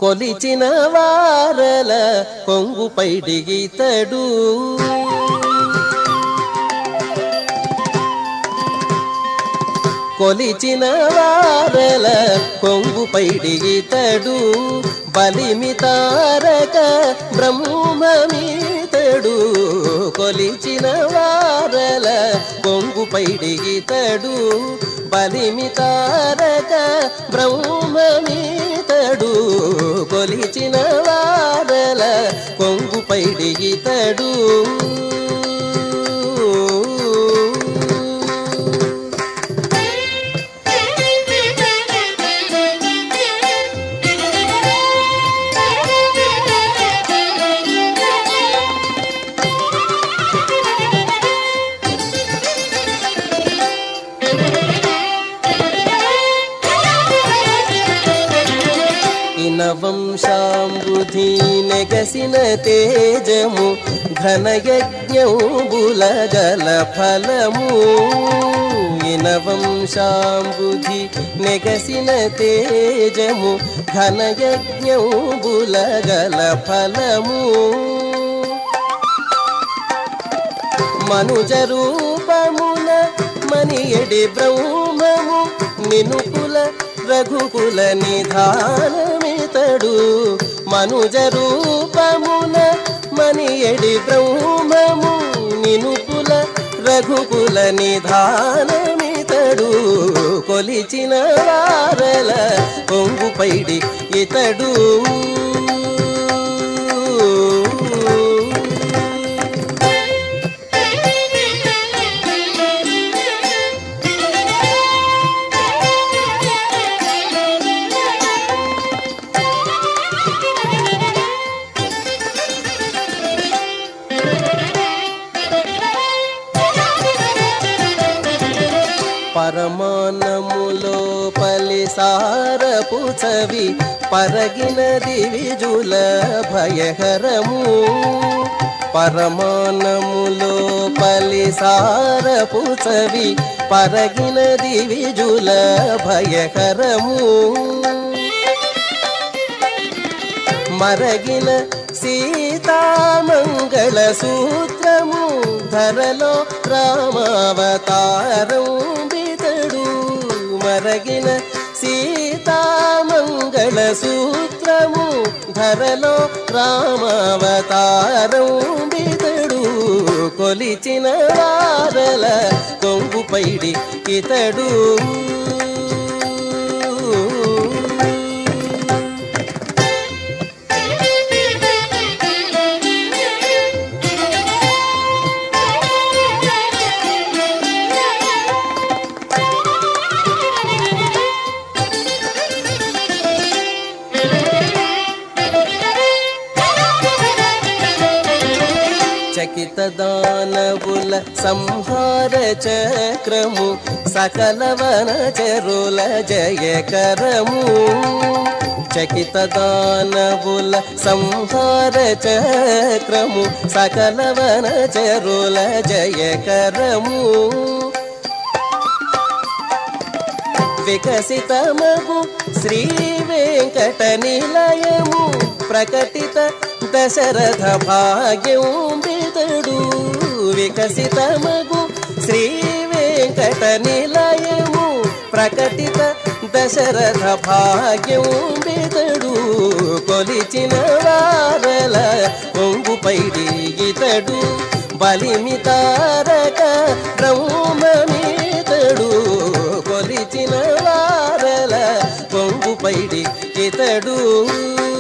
కొలిచిన వారల కొంగు పైడిగితడు కొలిచిన వారల కొంగు పైడిగితడు బలిమి తారక బ్రహ్మమీతడు కొలిచిన వారల కొంగు పైడిగితడు బలిమి తారక బ్రహ్మమీతడు కొలిచిన వారల కొంగు పైడిగితడు ఇనవంశాంబుధి నెగసిన తేజము ఘనయజ్ఞంబుల గల ఫలము ఇనవంశాంబుధి నెగసిన తేజము ఘనయజ్ఞంబుల గల ఫలము మనుజ రూపమున మనియడి బ్రహ్మము నినుకుల రఘుకుల నిధానమితడు మనుజ రూపమున మనియడి బ్రహ్మము నినుకుల రఘుకుల నిధానమితడు కొలిచిన వారల కొంగు పైడి ఇతడు పరమాన్నములో పలిసారపు చవి పరగిన దివిజుల భయహరము పరమాన్నములో పలిసారపు చవి పరగిన దివిజుల భయహరము మరగిన సీతామంగళ సూత్రము ధరలో రామావతారం బితడు మరగిన సీతామంగళ సూత్రము ధరలో రామావతారం బితడు కొలిచిన వారల కొంగు పైడి ఇతడు చకిత దానవుల సంహార చక్రము సకల వన చరుల జయకరము చకిత దానవుల సంహార చక్రము సకల వన చరుల జయకరము వికసితమగు శ్రీ వెంకట నిలయము ప్రకటిత దశరథ భాగ్యం బిదడు వికసితమగు శ్రీ వెంకట నిలయము ప్రకటిత దశరథ భాగ్యం బిదడు కొలిచిన వారల కొంగు పైడి ఇతడు బలిమి తారక బ్రహ్మమీతడు కొలిచిన వారల కొంగు పైడి ఇతడు